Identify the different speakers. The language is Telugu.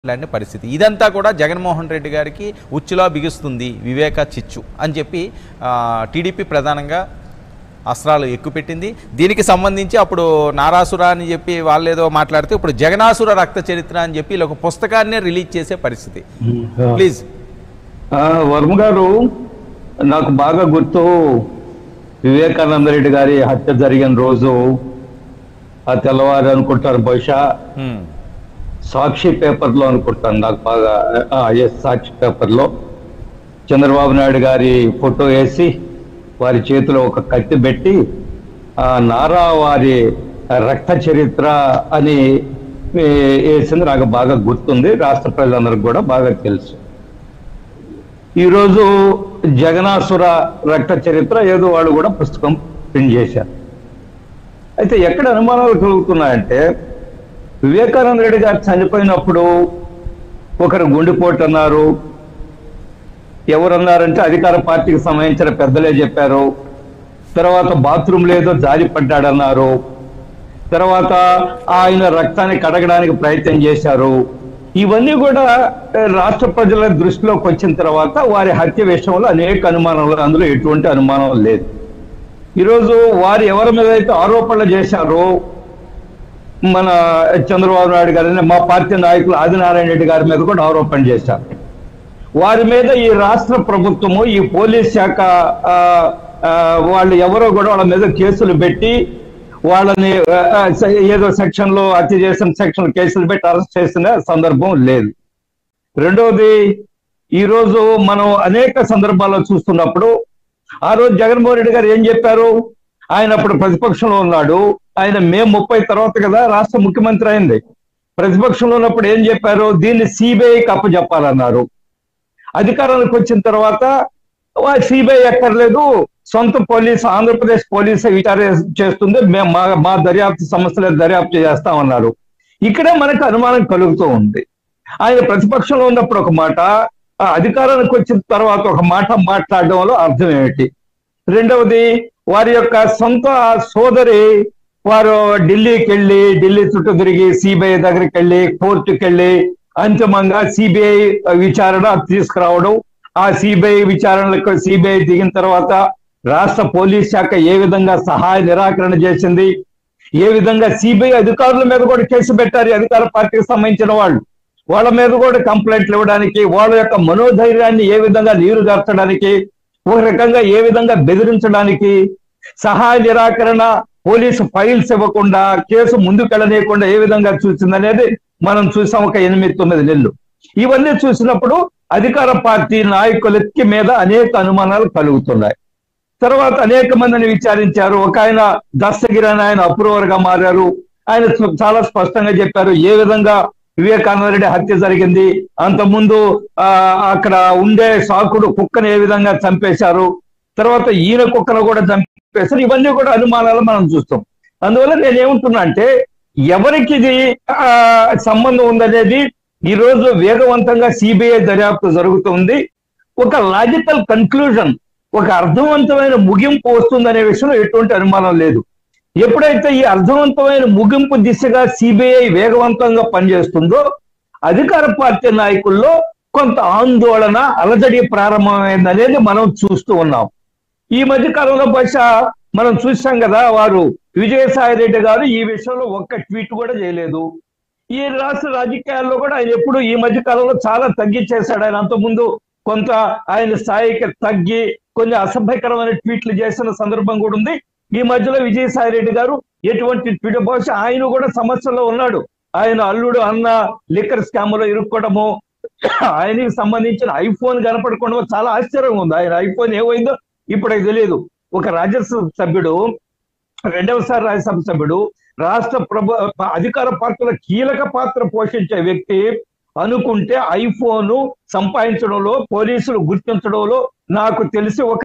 Speaker 1: లాంటి పరిస్థితి ఇదంతా కూడా జగన్మోహన్ రెడ్డి గారికి ఉచ్చులా బిగుస్తుంది వివేక చిచ్చు అని చెప్పి ఆ, టీడీపీ ప్రధానంగా అస్త్రాలు ఎక్కుపెట్టింది దీనికి సంబంధించి అప్పుడు నారాసుర అని చెప్పి వాళ్ళేదో మాట్లాడితే ఇప్పుడు జగనాసుర రక్త చరిత్ర అని చెప్పి ఇలా ఒక పుస్తకాన్నే రిలీజ్ చేసే పరిస్థితి ప్లీజ్
Speaker 2: ఆ, వర్మ గారు నాకు బాగా గుర్తు వివేకానంద రెడ్డి గారి హత్య జరిగిన రోజు ఆ తెల్లవారు అనుకుంటారు బహుశా
Speaker 1: ఉమ్,
Speaker 2: సాక్షి పేపర్లో అనుకుంటాను నాకు బాగా ఎస్ సాక్షి పేపర్లో చంద్రబాబు నాయుడు గారి ఫోటో వేసి వారి చేతిలో ఒక కత్తి పెట్టి ఆ నారా వారి రక్త చరిత్ర అని ఏ- వేసింది నాకు బాగా గుర్తుంది రాష్ట్ర ప్రజలందరికీ కూడా బాగా తెలుసు ఈరోజు జగనాసుర రక్త చరిత్ర ఏదో వాళ్ళు కూడా పుస్తకం ప్రింట్ చేశారు అయితే ఎక్కడ అనుమానాలు కలుగుతున్నాయంటే వివేకానంద రెడ్డి గారు చనిపోయినప్పుడు ఒకరు గుండెపోటు అన్నారు ఎవరన్నారంటే అధికార పార్టీకి సంబంధించిన పెద్దలే చెప్పారు తర్వాత బాత్రూమ్ లేదో జారి పడ్డాడన్నారు తర్వాత ఆయన రక్తాన్ని కడగడానికి ప్రయత్నం చేశారు ఇవన్నీ కూడా ఏ, రాష్ట్ర ప్రజల దృష్టిలోకి వచ్చిన తర్వాత వారి హత్య విషయంలో అనేక అనుమానాలు అందులో ఎటువంటి అనుమానం లేదు ఈరోజు వారు ఎవరి మీద అయితే ఆరోపణలు చేశారో మన చంద్రబాబు నాయుడు గారిని మా పార్టీ నాయకులు ఆదినారాయణ రెడ్డి గారి మీద కూడా ఆరోపణ చేశారు వారి మీద ఈ రాష్ట్ర ప్రభుత్వము ఈ పోలీస్ శాఖ ఆ, ఆ, వాళ్ళు ఎవరో కూడా వాళ్ళ మీద కేసులు పెట్టి వాళ్ళని ఆ, ఆ, ఏదో సెక్షన్ లో హత్య చేసిన సెక్షన్ కేసులు పెట్టి అరెస్ట్ చేసిన సందర్భం లేదు రెండవది ఈ రోజు మనం అనేక సందర్భాల్లో చూస్తున్నప్పుడు ఆ రోజు జగన్మోహన్ రెడ్డి గారు ఏం చెప్పారు ఆయన అప్పుడు ప్రతిపక్షంలో ఉన్నాడు ఆయన మే ముప్పై తర్వాత కదా రాష్ట్ర ముఖ్యమంత్రి అయింది ప్రతిపక్షంలో ఉన్నప్పుడు ఏం చెప్పారు దీన్ని సిబిఐకి అప్పచెప్పాలన్నారు అధికారానికి వచ్చిన తర్వాత సిబిఐ ఎక్కర్లేదు సొంత పోలీస్ ఆంధ్రప్రదేశ్ పోలీస్ విచారణ చేస్తుంది మేము మా మా దర్యాప్తు సంస్థలే దర్యాప్తు చేస్తామన్నారు ఇక్కడే మనకు అనుమానం కలుగుతూ ఉంది ఆయన ప్రతిపక్షంలో ఉన్నప్పుడు ఒక మాట ఆ అధికారానికి వచ్చిన తర్వాత ఒక మాట మాట్లాడడంలో అర్థం ఏమిటి రెండవది వారి యొక్క సొంత సోదరి వారు ఢిల్లీకి వెళ్ళి ఢిల్లీ చుట్టూ తిరిగి సిబిఐ దగ్గరికి వెళ్ళి కోర్టుకి వెళ్ళి అంతిమంగా సిబిఐ విచారణ తీసుకురావడం ఆ సిబిఐ విచారణలకు సిబిఐ దిగిన తర్వాత రాష్ట్ర పోలీస్ శాఖ ఏ విధంగా సహాయ నిరాకరణ చేసింది ఏ విధంగా సిబిఐ అధికారుల మీద కూడా కేసు పెట్టారు ఈ అధికార పార్టీకి సంబంధించిన వాళ్ళు వాళ్ళ మీద కూడా కంప్లైంట్లు ఇవ్వడానికి వాళ్ళ యొక్క మనోధైర్యాన్ని ఏ విధంగా నీరు గార్చడానికి ఒక రకంగా ఏ విధంగా బెదిరించడానికి సహాయ నిరాకరణ పోలీసు ఫైల్స్ ఇవ్వకుండా కేసు ముందుకెళ్ళనీయకుండా ఏ విధంగా చూసిందనేది మనం చూసాం ఒక ఎనిమిది తొమ్మిది నెలలు ఇవన్నీ చూసినప్పుడు అధికార పార్టీ నాయకులకి మీద అనేక అనుమానాలు కలుగుతున్నాయి తర్వాత అనేక మందిని విచారించారు ఒక ఆయన దస్తగిరి అని ఆయన అప్రూవర్ గా మారారు ఆయన చ- చాలా స్పష్టంగా చెప్పారు ఏ విధంగా వివేకానంద రెడ్డి హత్య జరిగింది అంతకుముందు ఆ అక్కడ ఉండే సాకుడు కుక్కను ఏ విధంగా చంపేశారు తర్వాత ఈయన కుక్కను కూడా చంపేశారు ఇవన్నీ కూడా అనుమానాలు మనం చూస్తాం అందువల్ల నేను ఏమంటున్నా అంటే ఎవరికి ఇది ఆ, సంబంధం ఉందనేది ఈ రోజు వేగవంతంగా సిబిఐ దర్యాప్తు జరుగుతుంది ఒక లాజికల్ కన్క్లూజన్ ఒక అర్థవంతమైన ముగింపు వస్తుందనే విషయంలో ఎటువంటి అనుమానం లేదు ఎప్పుడైతే ఈ అర్థవంతమైన ముగింపు దిశగా సిబిఐ వేగవంతంగా పనిచేస్తుందో అధికార పార్టీ నాయకుల్లో కొంత ఆందోళన అలజడి ప్రారంభమైంది అనేది మనం చూస్తూ ఉన్నాం ఈ మధ్య కాలంలో బహుశా మనం చూసాం కదా వారు విజయసాయి రెడ్డి గారు ఈ విషయంలో ఒక్క ట్వీట్ కూడా చేయలేదు ఈ రాష్ట్ర రాజకీయాల్లో కూడా ఆయన ఎప్పుడు ఈ మధ్య కాలంలో చాలా తగ్గించేశాడు ఆయన అంతకుముందు కొంత ఆయన స్థాయికి తగ్గి కొన్ని అసభ్యకరమైన ట్వీట్లు చేసిన సందర్భం కూడా ఉంది ఈ మధ్యలో విజయసాయి రెడ్డి గారు ఎటువంటి ట్వీట్ బహుశా ఆయన కూడా సమస్యలో ఉన్నాడు ఆయన అల్లుడు అన్న లిక్కర్ స్కామ్ లో ఇరుక్కోవడము ఆయనకి సంబంధించిన ఐఫోన్ కనపడకుండా చాలా ఆశ్చర్యం ఉంది ఆయన ఐఫోన్ ఏమైందో ఇప్పటికి తెలియదు ఒక రాజ్యసభ సభ్యుడు రెండవసారి రాజ్యసభ సభ్యుడు రాష్ట్ర ప్రభు అధికార పార్టీల కీలక పాత్ర పోషించే వ్యక్తి అనుకుంటే ఐఫోన్ సంపాదించడంలో పోలీసులు గుర్తించడంలో నాకు తెలిసి ఒక